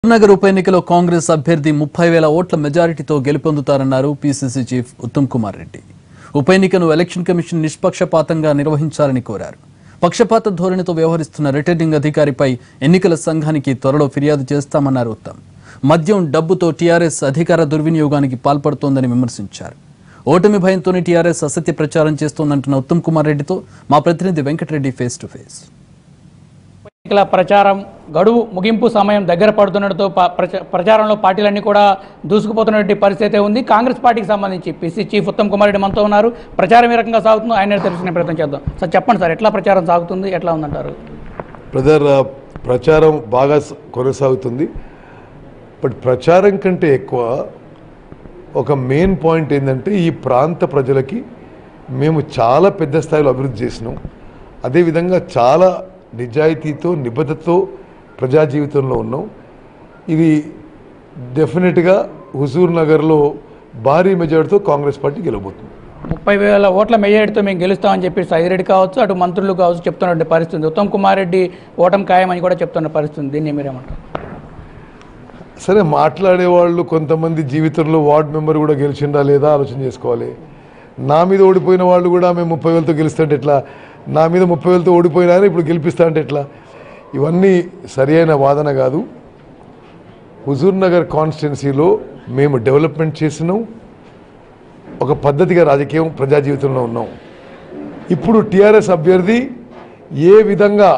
నగర్ ఉప ఎన్నికలో కాంగ్రెస్ అభ్యర్థి ముప్పై వేల ఓట్ల మెజారిటీతో గెలుపొందుతారన్నారు పీసీసీ చీఫ్ ఉత్తమ్ కుమార్ రెడ్డి ఉప ఎన్నికను ఎలక్షన్ కమిషన్ నిష్పక్షపాతంగా నిర్వహించాలని కోరారు పక్షపాత ధోరణితో వ్యవహరిస్తున్న రిటర్నింగ్ అధికారిపై ఎన్నికల సంఘానికి త్వరలో ఫిర్యాదు చేస్తామన్నారు ఉత్తమ్ మద్యం డబ్బుతో టీఆర్ఎస్ అధికార దుర్వినియోగానికి పాల్పడుతోందని విమర్శించారు ఓటమి భయంతోనే టీఆర్ఎస్ అసత్య ప్రచారం చేస్తోందంటున్న ఉత్తమ్ కుమార్ రెడ్డితో మా ప్రతినిధి వెంకటరెడ్డి ఫేస్ టు ఫేస్ ఎన్నికల ప్రచారం గడువు ముగింపు సమయం దగ్గర పడుతుండటంతో ప- ప్రచ- ప్రచారంలో పార్టీలన్నీ కూడా దూసుకుపోతున్నటువంటి పరిస్థితి ఉంది కాంగ్రెస్ పార్టీకి సంబంధించి పీసీ చీఫ్ ఉత్తమ్ కుమార్ రెడ్డి మనతో ఉన్నారు ప్రచారం ఏ రకంగా సాగుతుందో ఆయన తెలుసుకునే ప్రయత్నం చేద్దాం సార్ చెప్పండి సార్ ఎట్లా ప్రచారం సాగుతుంది ఎట్లా ఉందంటారు బ్రదర్ ఆ, ప్రచారం బాగా స- కొనసాగుతుంది బట్ ప్రచారం కంటే ఎక్కువ ఒక మెయిన్ పాయింట్ ఏంటంటే ఈ ప్రాంత ప్రజలకి మేము చాలా పెద్ద స్థాయిలో అభివృద్ధి చేసినాం అదేవిధంగా చాలా నిజాయితీతో నిబద్ధతతో ప్రజా జీవితంలో ఉన్నాం ఇది డెఫినెట్గా హుజూర్ నగర్లో భారీ మెజార్టీతో కాంగ్రెస్ పార్టీ గెలవబోతుంది ముప్పై వేల ఓట్ల మెజారిటీతో మేము గెలుస్తామని చెప్పి సైదిరెడ్డి కావచ్చు అటు మంత్రులు కావచ్చు చెప్తున్నటువంటి పరిస్థితి ఉంది. ఉత్తమ్ కుమార్ రెడ్డి ఓటమి ఖాయమని కూడా చెప్తున్న పరిస్థితి ఉంది. దీన్ని మీరేమంటారు సరే మాట్లాడే వాళ్ళు కొంతమంది జీవితంలో వార్డ్ మెంబర్ కూడా గెలిచిందా లేదా ఆలోచన చేసుకోవాలి నా మీద ఓడిపోయిన వాళ్ళు కూడా మేము ముప్పై వేలతో గెలుస్తుంటే ఎట్లా నా మీద ముప్పై వేలతో ఓడిపోయినా ఇప్పుడు గెలిపిస్తా అంటే ఎట్లా ఇవన్నీ సరి అయిన వాదన కాదు హుజూర్ నగర్ కాన్స్టిట్యున్సీలో మేము డెవలప్మెంట్ చేసినాం ఒక పద్ధతిగా రాజకీయం ప్రజా జీవితంలో ఉన్నాం ఇప్పుడు టీఆర్ఎస్ అభ్యర్థి ఏ విధంగా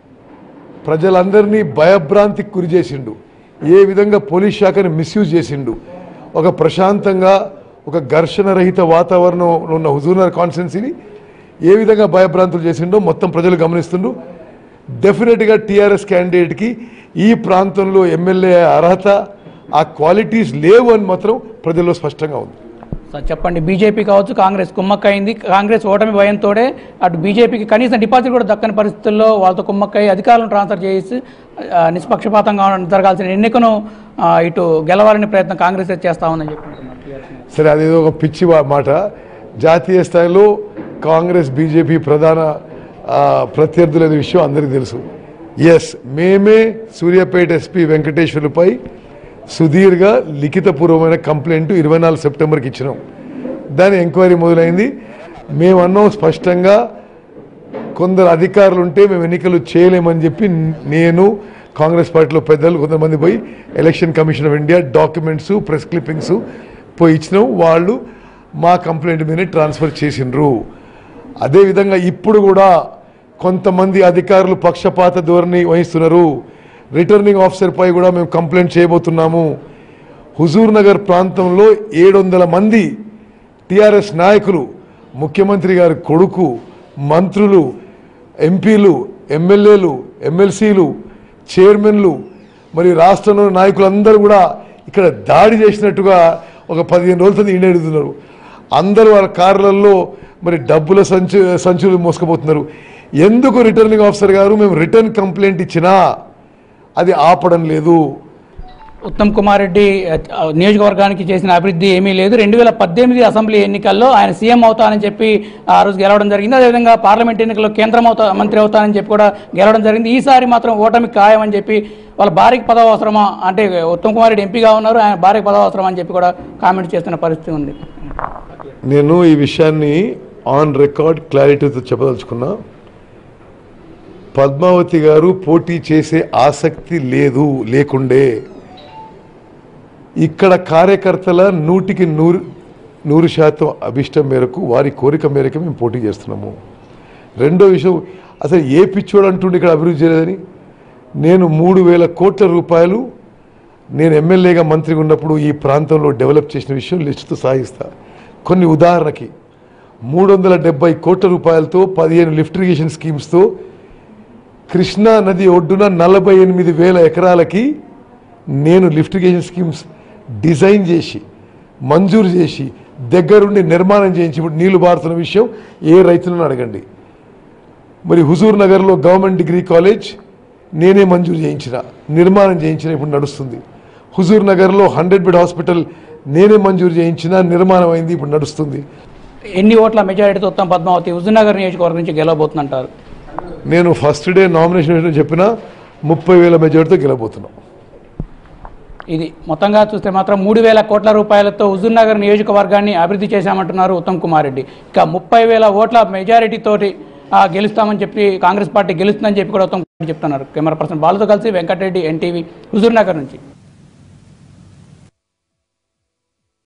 ప్రజలందరినీ భయభ్రాంతికి గురి చేసిండు ఏ విధంగా పోలీస్ శాఖని మిస్యూజ్ చేసిండు ఒక ప్రశాంతంగా ఒక ఘర్షణ రహిత వాతావరణం ఉన్న హుజూర్నగర్ కాన్స్టిట్యున్సీని ఏ విధంగా భయభ్రాంతులు చేసిండో మొత్తం ప్రజలు గమనిస్తుండ్రు డెఫినెట్గా టీఆర్ఎస్ క్యాండిడేట్కి ఈ ప్రాంతంలో ఎమ్మెల్యే అర్హత ఆ క్వాలిటీస్ లేవు అని మాత్రం ప్రజల్లో స్పష్టంగా ఉంది సార్ చెప్పండి బీజేపీ కావచ్చు కాంగ్రెస్ కుమ్మక్కయింది కాంగ్రెస్ ఓటమి భయంతోనే అటు బీజేపీకి కనీసం డిపాజిట్ కూడా దక్కని పరిస్థితుల్లో వాళ్ళతో కుమ్మక్కయి అధికారులను ట్రాన్స్ఫర్ చేసి ఆ, నిష్పక్షపాతంగా జరగాల్సిన ఎన్నికను ఆ, ఇటు గెలవాలని ప్రయత్నం కాంగ్రెస్ చేస్తా ఉందని చెప్పుకుంటున్నారు సరే అదేదో ఒక పిచ్చి వా- మాట జాతీయ స్థాయిలో కాంగ్రెస్ బీజేపీ ప్రధాన ఆ, ప్రత్యర్థులనే విషయం అందరికీ తెలుసు ఎస్ మేమే సూర్యాపేట ఎస్పీ వెంకటేశ్వర్లపై సుదీర్ఘ లిఖితపూర్వమైన కంప్లైంట్ ఇరవై నాలుగు సెప్టెంబర్కి ఇచ్చినాం దాని ఎంక్వైరీ మొదలైంది మేము అన్నాం స్పష్టంగా కొందరు అధికారులు ఉంటే మేము ఎన్నికలు చేయలేమని చెప్పి నేను కాంగ్రెస్ పార్టీలో పెద్దలు కొంతమంది పోయి election commission of India documents press clippings పోయి ఇచ్చినాం వాళ్ళు మా కంప్లైంట్ మీద ట్రాన్స్ఫర్ చేసిండ్రు అదేవిధంగా ఇప్పుడు కూడా కొంతమంది అధికారులు పక్షపాత ధోరణి వహిస్తున్నారు రిటర్నింగ్ ఆఫీసర్ పై కూడా మేము కంప్లైంట్ చేయబోతున్నాము హుజూర్ నగర్ ప్రాంతంలో ఏడు వందల మంది టిఆర్ఎస్ నాయకులు ముఖ్యమంత్రి గారి కొడుకు మంత్రులు ఎంపీలు ఎమ్మెల్యేలు ఎమ్మెల్సీలు చైర్మన్లు మరి రాష్ట్రంలో నాయకులందరూ కూడా ఇక్కడ దాడి చేసినట్టుగా ఒక పదిహేను రోజుల ఇండియా ఎడుతున్నారు అందరూ వాళ్ళ కార్లలో మరి డబ్బుల సంచు సంచులు మోసుకుపోతున్నారు ఎందుకు రిటర్నింగ్ ఆఫీసర్ గారు మేము రిటర్న్ కంప్లైంట్ ఇచ్చినా అది ఆపడం లేదు ఉత్తమ్ కుమార్ రెడ్డి ఆ, నియోజకవర్గానికి చేసిన అభివృద్ధి ఏమీ లేదు రెండు వేల పద్దెనిమిది అసెంబ్లీ ఎన్నికల్లో ఆయన సీఎం అవుతానని చెప్పి ఆ రోజు గెలవడం జరిగింది అదేవిధంగా పార్లమెంట్ ఎన్నికల్లో కేంద్రం అవుతా మంత్రి అవుతానని చెప్పి కూడా గెలవడం జరిగింది ఈసారి మాత్రం ఓటమి ఖాయం అని చెప్పి వాళ్ళ భార్యకి పదవి అవసరమా అంటే ఉత్తమ్ కుమార్ రెడ్డి ఎంపీగా ఉన్నారు ఆయన భార్యకి పదవి అవసరం అని చెప్పి కూడా కామెంట్ చేస్తున్న పరిస్థితి ఉంది నేను ఈ విషయాన్ని ఆన్ రికార్డ్ క్లారిటీతో చెప్పదలుచుకున్నా పద్మావతి గారు పోటీ చేసే ఆసక్తి లేదు లేకుండే ఇక్కడ కార్యకర్తల నూటికి నూరు నూరు శాతం అభిష్టం మేరకు వారి కోరిక మేరకు మేము పోటీ చేస్తున్నాము రెండో విషయం అసలు ఏ పిచ్చోడు అంటుండే ఇక్కడ అభివృద్ధి చేయలేదని నేను మూడు వేల కోట్ల రూపాయలు నేను ఎమ్మెల్యేగా మంత్రిగా ఉన్నప్పుడు ఈ ప్రాంతంలో డెవలప్ చేసిన విషయం లిస్టుతో సాగిస్తా కొన్ని ఉదాహరణకి మూడు వందల డెబ్బై కోట్ల రూపాయలతో పదిహేను లిఫ్ట్ ఇరిగేషన్ స్కీమ్స్తో కృష్ణా నది ఒడ్డున నలభై ఎనిమిది వేల ఎకరాలకి నేను లిఫ్ట్ ఇరిగేషన్ స్కీమ్స్ డిజైన్ చేసి మంజూరు చేసి దగ్గరుండి నిర్మాణం చేయించి ఇప్పుడు నీళ్లు బారుతున్న విషయం ఏ రైతులను అడగండి మరి హుజూర్ నగర్లో గవర్నమెంట్ డిగ్రీ కాలేజ్ నేనే మంజూరు చేయించిన నిర్మాణం చేయించిన ఇప్పుడు నడుస్తుంది హుజూర్ నగర్లో హండ్రెడ్ బెడ్ హాస్పిటల్ నేనే మంజూరు చేయించిన నిర్మాణం అయింది ఇప్పుడు నడుస్తుంది ఎన్ని ఓట్ల మెజారిటీతో ఉత్తమ్ పద్మావతి హుజూర్నగర్ నియోజకవర్గం నుంచి గెలవబోతుందంటారు నేను ఫస్ట్ డే నామినేషన్ చెప్పిన ముప్పై వేల మెజార్టీతో గెలబోతున్నాం ఇది మొత్తంగా చూస్తే మాత్రం మూడు వేల కోట్ల రూపాయలతో హుజూర్నగర్ నియోజకవర్గాన్ని అభివృద్ధి చేశామంటున్నారు ఉత్తమ్ కుమార్ రెడ్డి ఇక ముప్పై వేల ఓట్ల మెజారిటీ తోటి ఆ, గెలుస్తామని చెప్పి కాంగ్రెస్ పార్టీ గెలుస్తుందని చెప్పి కూడా ఉత్తమ్ కుమార్ రెడ్డి చెప్తున్నారు కెమెరా పర్సన్ బాలతో కలిసి వెంకటరెడ్డి ఎన్టీవీ హుజూర్నగర్ నుంచి